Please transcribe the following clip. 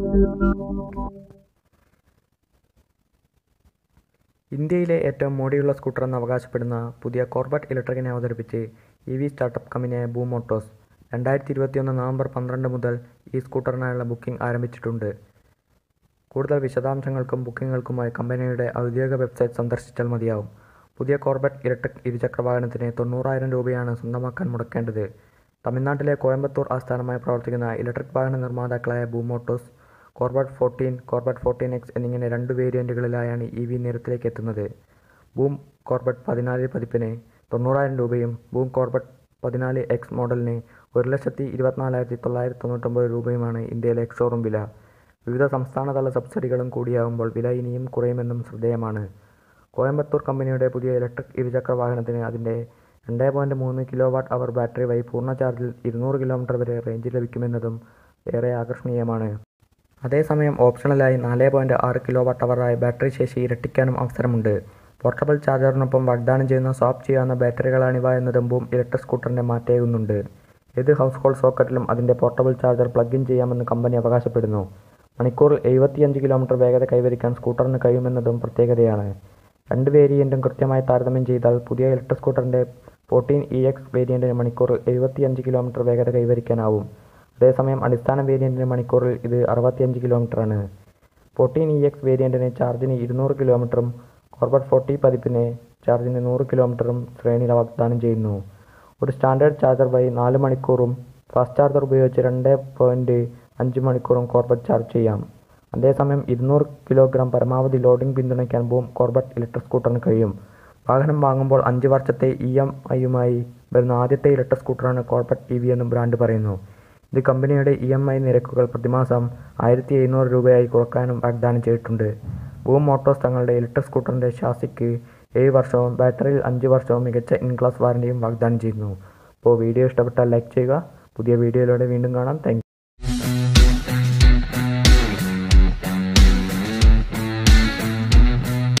ഇന്ത്യയിലെ ഏറ്റവും മോടിയുള്ള സ്കൂട്ടറെന്ന് അവകാശപ്പെടുന്ന പുതിയ കോർബറ്റ് ഇലക്ട്രിക്കിനെ അവതരിപ്പിച്ച് ഇ വി സ്റ്റാർട്ടപ്പ് കമ്പനിയായ ബൂം മോട്ടോഴ്സ് രണ്ടായിരത്തി ഇരുപത്തിയൊന്ന് നവംബർ പന്ത്രണ്ട് മുതൽ ഈ സ്കൂട്ടറിനായുള്ള ബുക്കിംഗ് ആരംഭിച്ചിട്ടുണ്ട് കൂടുതൽ വിശദാംശങ്ങൾക്കും ബുക്കിങ്ങുകൾക്കുമായി കമ്പനിയുടെ ഔദ്യോഗിക വെബ്സൈറ്റ് സന്ദർശിച്ചാൽ മതിയാവും പുതിയ കോർബറ്റ് ഇലക്ട്രിക് ഇരുചക്ര വാഹനത്തിന് തൊണ്ണൂറായിരം രൂപയാണ് സ്വന്തമാക്കാൻ മുടക്കേണ്ടത് തമിഴ്നാട്ടിലെ കോയമ്പത്തൂർ ആസ്ഥാനമായി പ്രവർത്തിക്കുന്ന ഇലക്ട്രിക് വാഹന നിർമ്മാതാക്കളായ Boom Motors Corbett fourteen Corbett fourteen X എന്നിങ്ങനെ രണ്ട് വേരിയന്റുകളിലായാണ് ഇ വി നിരത്തിലേക്ക് എത്തുന്നത് ബൂം കോർബറ്റ് പതിനാല് പതിപ്പിന് തൊണ്ണൂറായിരം രൂപയും ബൂം കോർബറ്റ് പതിനാല് എക്സ് മോഡലിന് ഒരു ലക്ഷത്തി ഇരുപത്തിനാലായിരത്തി തൊള്ളായിരത്തി തൊണ്ണൂറ്റൊമ്പത് രൂപയുമാണ് ഇന്ത്യയിലെ എക്സ് ഷോറൂം വില വിവിധ സംസ്ഥാനതല സബ്സിഡികളും കൂടിയാകുമ്പോൾ വില ഇനിയും കുറയുമെന്നും ശ്രദ്ധേയമാണ് കോയമ്പത്തൂർ കമ്പനിയുടെ പുതിയ ഇലക്ട്രിക് ഇരുചക്ര വാഹനത്തിന് അതിൻ്റെ രണ്ട് പോയിൻറ്റ് മൂന്ന് കിലോ വാട്ട് അവർ ബാറ്ററി വഴി പൂർണ്ണ ചാർജിൽ ഇരുന്നൂറ് കിലോമീറ്റർ വരെ റേഞ്ച് ലഭിക്കുമെന്നതും ഏറെ ആകർഷണീയമാണ് അതേസമയം ഓപ്ഷണലായി നാല് പോയിൻറ്റ് ആറ് കിലോ വാട്ട് അവറായി ബാറ്ററി ശേഷി ഇരട്ടിക്കാനും അവസരമുണ്ട് പോർട്ടബിൾ ചാർജറിനൊപ്പം വാഗ്ദാനം ചെയ്യുന്ന സ്വാപ്പ് ചെയ്യാവുന്ന ബാറ്ററികളാണിവ എന്നതും ബൂം ഇലക്ട്രിക് സ്കൂട്ടറിൻ്റെ മാറ്റേകുന്നുണ്ട് ഏത് ഹൗസ് ഹോൾഡ് സോക്കറ്റിലും അതിൻ്റെ പോർട്ടബിൾ ചാർജർ പ്ലഗ് ഇൻ ചെയ്യാമെന്ന് കമ്പനി അവകാശപ്പെടുന്നു മണിക്കൂറിൽ എഴുപത്തിയഞ്ച് കിലോമീറ്റർ വേഗത കൈവരിക്കാൻ സ്കൂട്ടറിന് കഴിയുമെന്നതും പ്രത്യേകതയാണ് രണ്ട് വേരിയൻറ്റും കൃത്യമായി താരതമ്യം ചെയ്താൽ പുതിയ ഇലക്ട്രിക് സ്കൂട്ടറിൻ്റെ ഫോർട്ടീൻ ഇ എക്സ് വേരിയൻറ്റിന് മണിക്കൂറിൽ എഴുപത്തിയഞ്ച് കിലോമീറ്റർ വേഗത കൈവരിക്കാനാവും അതേസമയം അടിസ്ഥാന വേരിയൻറ്റിന് മണിക്കൂറിൽ ഇത് അറുപത്തിയഞ്ച് കിലോമീറ്ററാണ് ഫോർട്ടീൻ ഇ എക്സ് വേരിയൻറ്റിന് ചാർജിന് ഇരുന്നൂറ് കിലോമീറ്ററും കോർബറ്റ് ഫോർട്ടി പതിപ്പിന് ചാർജിന് നൂറ് കിലോമീറ്ററും ശ്രേണിയിൽ വാഗ്ദാനം ചെയ്യുന്നു ഒരു സ്റ്റാൻഡേർഡ് ചാർജർ വഴി നാല് മണിക്കൂറും ഫാസ്റ്റ് ചാർജർ ഉപയോഗിച്ച് രണ്ട് പോയിൻറ്റ് അഞ്ച് മണിക്കൂറും കോർബറ്റ് ചാർജ് ചെയ്യാം അതേസമയം ഇരുന്നൂറ് കിലോഗ്രാം പരമാവധി ലോഡിംഗ് പിന്തുണയ്ക്കാൻ ബൂം കോർബറ്റ് ഇലക്ട്രിക് സ്കൂട്ടറിന് കഴിയും വാഹനം വാങ്ങുമ്പോൾ അഞ്ച് വർഷത്തെ ഇ എം ഐയുമായി വരുന്ന ആദ്യത്തെ ഇലക്ട്രിക് സ്കൂട്ടറാണ് കോർബറ്റ് ഇ വി എന്നും ബ്രാൻഡ് പറയുന്നു ഇത് കമ്പനിയുടെ ഇ എം ഐ നിരക്കുകൾ പ്രതിമാസം ആയിരത്തി എഴുന്നൂറ് രൂപയായി കുറക്കാനും വാഗ്ദാനം ചെയ്തിട്ടുണ്ട് ബൂം മോട്ടോഴ്സ് തങ്ങളുടെ ഇലക്ട്രിക് സ്കൂട്ടറിൻ്റെ ഷാസിക്ക് ഏഴ് വർഷവും ബാറ്ററിയിൽ അഞ്ച് വർഷവും മികച്ച ഇൻ ക്ലാസ് വാറണ്ടിയും വാഗ്ദാനം ചെയ്യുന്നു അപ്പോൾ വീഡിയോ ഇഷ്ടപ്പെട്ടാൽ ലൈക്ക് ചെയ്യുക പുതിയ വീഡിയോയിലൂടെ വീണ്ടും കാണാം താങ്ക്